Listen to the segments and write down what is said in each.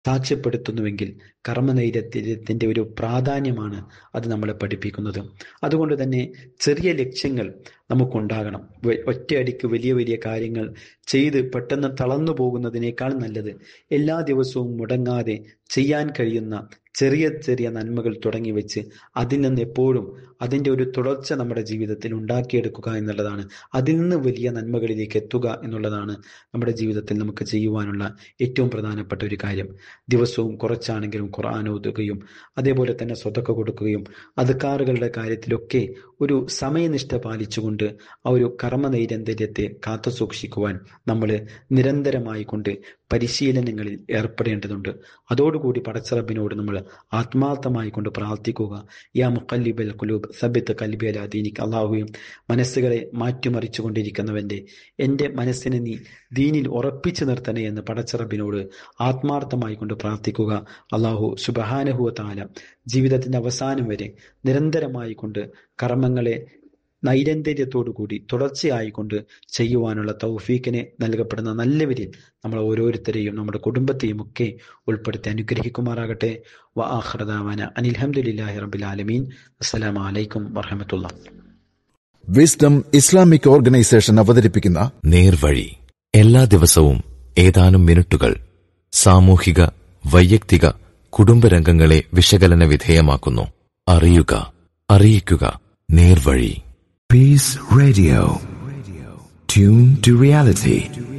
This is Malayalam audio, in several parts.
സാക്ഷ്യപ്പെടുത്തുന്നുവെങ്കിൽ കർമ്മനൈരത്യത്തിന്റെ ഒരു പ്രാധാന്യമാണ് അത് നമ്മളെ പഠിപ്പിക്കുന്നത് അതുകൊണ്ട് തന്നെ ചെറിയ ലക്ഷ്യങ്ങൾ നമുക്കുണ്ടാകണം ഒറ്റയടിക്ക് വലിയ വലിയ കാര്യങ്ങൾ ചെയ്ത് പെട്ടെന്ന് തളർന്നു പോകുന്നതിനേക്കാൾ നല്ലത് എല്ലാ ദിവസവും മുടങ്ങാതെ ചെയ്യാൻ കഴിയുന്ന ചെറിയ ചെറിയ നന്മകൾ തുടങ്ങി വെച്ച് അതിൽ നിന്ന് എപ്പോഴും അതിൻ്റെ ഒരു തുടർച്ച നമ്മുടെ ജീവിതത്തിൽ ഉണ്ടാക്കിയെടുക്കുക എന്നുള്ളതാണ് അതിൽ നിന്ന് വലിയ നന്മകളിലേക്ക് എത്തുക എന്നുള്ളതാണ് നമ്മുടെ ജീവിതത്തിൽ നമുക്ക് ചെയ്യുവാനുള്ള ഏറ്റവും പ്രധാനപ്പെട്ട ഒരു കാര്യം ദിവസവും കുറച്ചാണെങ്കിലും ഖുർആൻ ഓതുകയും അതേപോലെ തന്നെ സ്വതക്ക കൊടുക്കുകയും അധികാറുകളുടെ കാര്യത്തിലൊക്കെ ഒരു സമയനിഷ്ഠ പാലിച്ചുകൊണ്ട് ആ ഒരു കർമ്മനൈരന്തര്യത്തെ കാത്തു സൂക്ഷിക്കുവാൻ നമ്മൾ നിരന്തരമായി കൊണ്ട് പരിശീലനങ്ങളിൽ ഏർപ്പെടേണ്ടതുണ്ട് അതോടുകൂടി പടച്ചറബിനോട് നമ്മൾ ആത്മാർത്ഥമായി കൊണ്ട് പ്രാർത്ഥിക്കുക യാ മുക്കല്ലിബൽ കുലൂബ് സബിത്ത് കൽബി അല ദീനിക്ക് അള്ളാഹുയും മനസ്സുകളെ മാറ്റിമറിച്ചു കൊണ്ടിരിക്കുന്നവന്റെ എൻ്റെ മനസ്സിനെ നീ ദീനിൽ ഉറപ്പിച്ചു നിർത്തണേ എന്ന് പടച്ചറബിനോട് ആത്മാർത്ഥമായി കൊണ്ട് പ്രാർത്ഥിക്കുക അള്ളാഹു സുബഹാനഹുവ താല ജീവിതത്തിന്റെ അവസാനം വരെ നിരന്തരമായി കൊണ്ട് കർമ്മങ്ങളെ നൈരന്തര്യത്തോടുകൂടി തുടർച്ചയായിക്കൊണ്ട് ചെയ്യുവാനുള്ള തൗഫീക്കിനെ നൽകപ്പെടുന്ന നല്ലവരിൽ നമ്മൾ ഓരോരുത്തരെയും നമ്മുടെ കുടുംബത്തെയും ഒക്കെ ഉൾപ്പെടുത്തി അനുഗ്രഹിക്കുമാറാകട്ടെ വ ആഹ്റദാവാന അനിൽഹമുല്ലാഹി റബിൽ ആലമീൻ അസ്സലാമലൈക്കും വറഹമത്തുള്ള വിസ്ഡം ഇസ്ലാമിക് ഓർഗനൈസേഷൻ അവതരിപ്പിക്കുന്ന നേർവഴി എല്ലാ ദിവസവും ഏതാനും മിനിറ്റുകൾ സാമൂഹിക വൈയക്തിക കുടുംബരംഗങ്ങളെ വിശകലന വിധേയമാക്കുന്നു അറിയുക അറിയിക്കുക നേർവഴി Peace Radio. Tune to reality.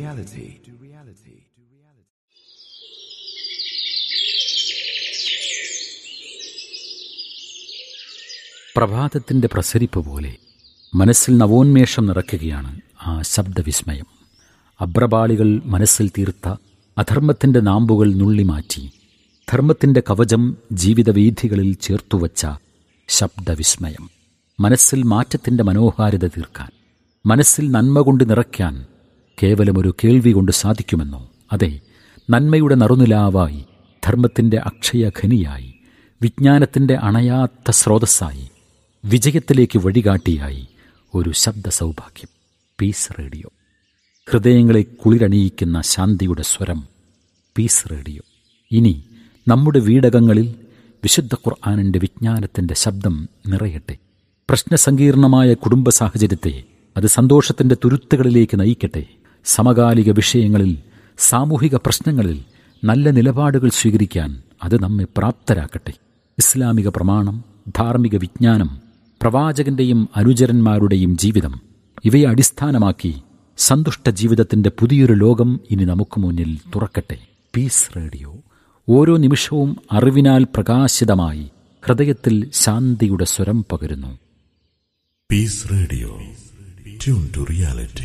പ്രഭാതത്തിന്റെ പ്രസരിപ്പ് പോലെ മനസ്സിൽ നവോന്മേഷം നിറയ്ക്കുകയാണ് ആ ശബ്ദവിസ്മയം അബ്രപാളികൾ മനസ്സിൽ തീർത്ത അധർമ്മത്തിന്റെ നാമ്പുകൾ നുള്ളിമാറ്റി ധർമ്മത്തിന്റെ കവചം ജീവിതവീഥികളിൽ ചേർത്തുവച്ച ശബ്ദവിസ്മയം മനസ്സിൽ മാറ്റത്തിന്റെ മനോഹാരിത തീർക്കാൻ മനസ്സിൽ നന്മ കൊണ്ട് നിറയ്ക്കാൻ കേവലമൊരു കേൾവി കൊണ്ട് സാധിക്കുമെന്നോ അതെ നന്മയുടെ നറുനിലാവായി ധർമ്മത്തിന്റെ അക്ഷയഖനിയായി വിജ്ഞാനത്തിന്റെ അണയാത്ത സ്രോതസ്സായി വിജയത്തിലേക്ക് വഴികാട്ടിയായി ഒരു ശബ്ദ സൗഭാഗ്യം പീസ് റേഡിയോ ഹൃദയങ്ങളെ കുളിരണിയിക്കുന്ന ശാന്തിയുടെ സ്വരം പീസ് റേഡിയോ ഇനി നമ്മുടെ വീടകങ്ങളിൽ വിശുദ്ധ ഖുർആാനിന്റെ വിജ്ഞാനത്തിന്റെ ശബ്ദം നിറയട്ടെ പ്രശ്നസങ്കീർണമായ കുടുംബ സാഹചര്യത്തെ അത് സന്തോഷത്തിന്റെ തുരുത്തുകളിലേക്ക് നയിക്കട്ടെ സമകാലിക വിഷയങ്ങളിൽ സാമൂഹിക പ്രശ്നങ്ങളിൽ നല്ല നിലപാടുകൾ സ്വീകരിക്കാൻ അത് നമ്മെ പ്രാപ്തരാക്കട്ടെ ഇസ്ലാമിക പ്രമാണം ധാർമ്മിക വിജ്ഞാനം പ്രവാചകന്റെയും അനുചരന്മാരുടെയും ജീവിതം ഇവയെ അടിസ്ഥാനമാക്കി സന്തുഷ്ട ജീവിതത്തിന്റെ പുതിയൊരു ലോകം ഇനി നമുക്ക് മുന്നിൽ തുറക്കട്ടെ പീസ് റേഡിയോ ഓരോ നിമിഷവും അറിവിനാൽ പ്രകാശിതമായി ഹൃദയത്തിൽ ശാന്തിയുടെ സ്വരം പകരുന്നു Peace Radio. Tune to reality.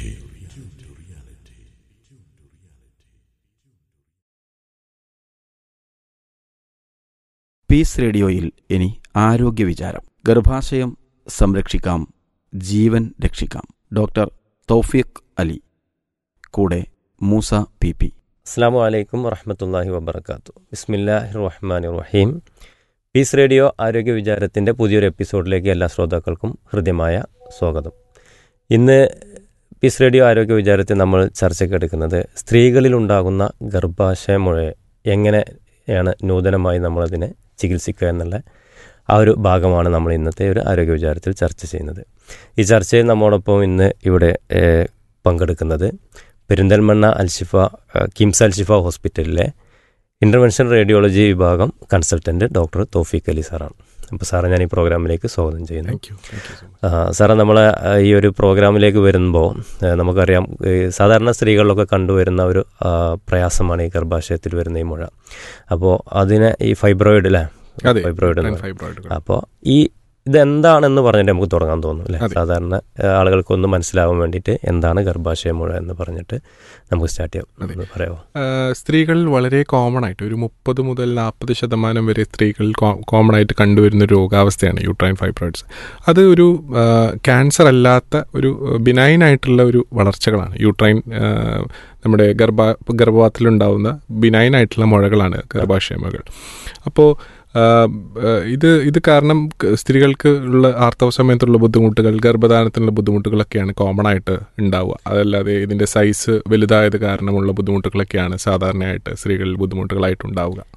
Peace റേഡിയോയിൽ ഇനി ആരോഗ്യ വിചാരം ഗർഭാശയം സംരക്ഷിക്കാം ജീവൻ രക്ഷിക്കാം ഡോക്ടർ തൗഫീഖ് അലി കൂടെ മൂസ പി പി അസ്സാം വലൈക്കും വറഹമത്തല്ലാഹി വബർക്കാത്തു ബിസ്മില്ലാഹി റഹ്മാൻ റഹീം പീസ് റേഡിയോ ആരോഗ്യ വിചാരത്തിൻ്റെ പുതിയൊരു എപ്പിസോഡിലേക്ക് എല്ലാ ശ്രോതാക്കൾക്കും ഹൃദ്യമായ സ്വാഗതം ഇന്ന് പീസ് റേഡിയോ ആരോഗ്യ വിചാരത്തിൽ നമ്മൾ ചർച്ചയ്ക്ക് എടുക്കുന്നത് സ്ത്രീകളിൽ ഉണ്ടാകുന്ന ഗർഭാശയമുഴയെ എങ്ങനെയാണ് നൂതനമായി നമ്മളതിനെ ചികിത്സിക്കുക എന്നുള്ള ആ ഒരു ഭാഗമാണ് നമ്മൾ ഇന്നത്തെ ഒരു ആരോഗ്യ വിചാരത്തിൽ ചർച്ച ചെയ്യുന്നത് ഈ ചർച്ചയിൽ നമ്മോടൊപ്പം ഇന്ന് ഇവിടെ ഏഹ്, പങ്കെടുക്കുന്നത് പെരിന്തൽമണ്ണ അൽഷിഫ ഏഹ്, കിംസ് അൽഷിഫ ഹോസ്പിറ്റലിലെ ഇൻ്റർവെൻഷൻ റേഡിയോളജി വിഭാഗം കൺസൾട്ടൻറ്റ് ഡോക്ടർ തോഫിക് അലി സാറാണ് അപ്പോൾ സാറെ ഞാൻ ഈ പ്രോഗ്രാമിലേക്ക് സ്വാഗതം ചെയ്യുന്നു ആ, സാറേ നമ്മളെ ആ, ഈ ഒരു പ്രോഗ്രാമിലേക്ക് വരുമ്പോൾ ആ, നമുക്കറിയാം ഈ സാധാരണ സ്ത്രീകളിലൊക്കെ കണ്ടുവരുന്ന ഒരു ആ, പ്രയാസമാണ് ഈ ഗർഭാശയത്തിൽ വരുന്ന ഈ മുഴ അപ്പോൾ അതിനെ ഈ ഫൈബ്രോയിഡ് അല്ലേ അതെ ഫൈബ്രോയിഡ് എന്ന് പറയും. ഫൈബ്രോയിഡുകൾ അപ്പോൾ ഈ ഇതെന്താണെന്ന് പറഞ്ഞിട്ട് നമുക്ക് തുടങ്ങാൻ തോന്നുന്നു അല്ലേ അതെ. സാധാരണ ആ, ആളുകൾക്കൊന്ന് മനസ്സിലാവാൻ വേണ്ടിയിട്ട് എന്താണ് ഗർഭാശയ മുഴ എന്ന് പറഞ്ഞിട്ട് നമുക്ക് സ്റ്റാർട്ട് ചെയ്യാം അതെ. ഒന്ന് പറയാമോ ആഹ് സ്ത്രീകളിൽ വളരെ കോമൺ ആയിട്ട് ഒരു മുപ്പത് മുതൽ നാൽപ്പത് ശതമാനം വരെ സ്ത്രീകളിൽ കോമൺ ആയിട്ട് കണ്ടുവരുന്ന ഒരു രോഗാവസ്ഥയാണ് യൂട്രൈൻ ഫൈബ്രോയിഡ്സ് അത് ഒരു ക്യാൻസർ അല്ലാത്ത ഒരു ബിനൈൻ ആയിട്ടുള്ള ഒരു വളർച്ചകളാണ് യൂട്രൈൻ ആഹ് നമ്മുടെ ഗർഭ ഗർഭപാത്രത്തിലുണ്ടാവുന്ന ബിനൈൻ ആയിട്ടുള്ള മുഴകളാണ് ഗർഭാശയ മുഴകൾ അപ്പോൾ ആ, ആ, ഇത് ഇത് കാരണം ക- സ്ത്രീകൾക്ക് ഉള്ള ആർത്തവ സമയത്തുള്ള ബുദ്ധിമുട്ടുകൾ ഗർഭധാനത്തിനുള്ള ബുദ്ധിമുട്ടുകളൊക്കെയാണ് കോമൺ ആയിട്ട് ഉണ്ടാവുക അതല്ലാതെ ഇതിൻ്റെ സൈസ് വലുതായത് കാരണമുള്ള ബുദ്ധിമുട്ടുകളൊക്കെയാണ് സാധാരണയായിട്ട് സ്ത്രീകളിൽ ബുദ്ധിമുട്ടുകളായിട്ട് ഉണ്ടാവുക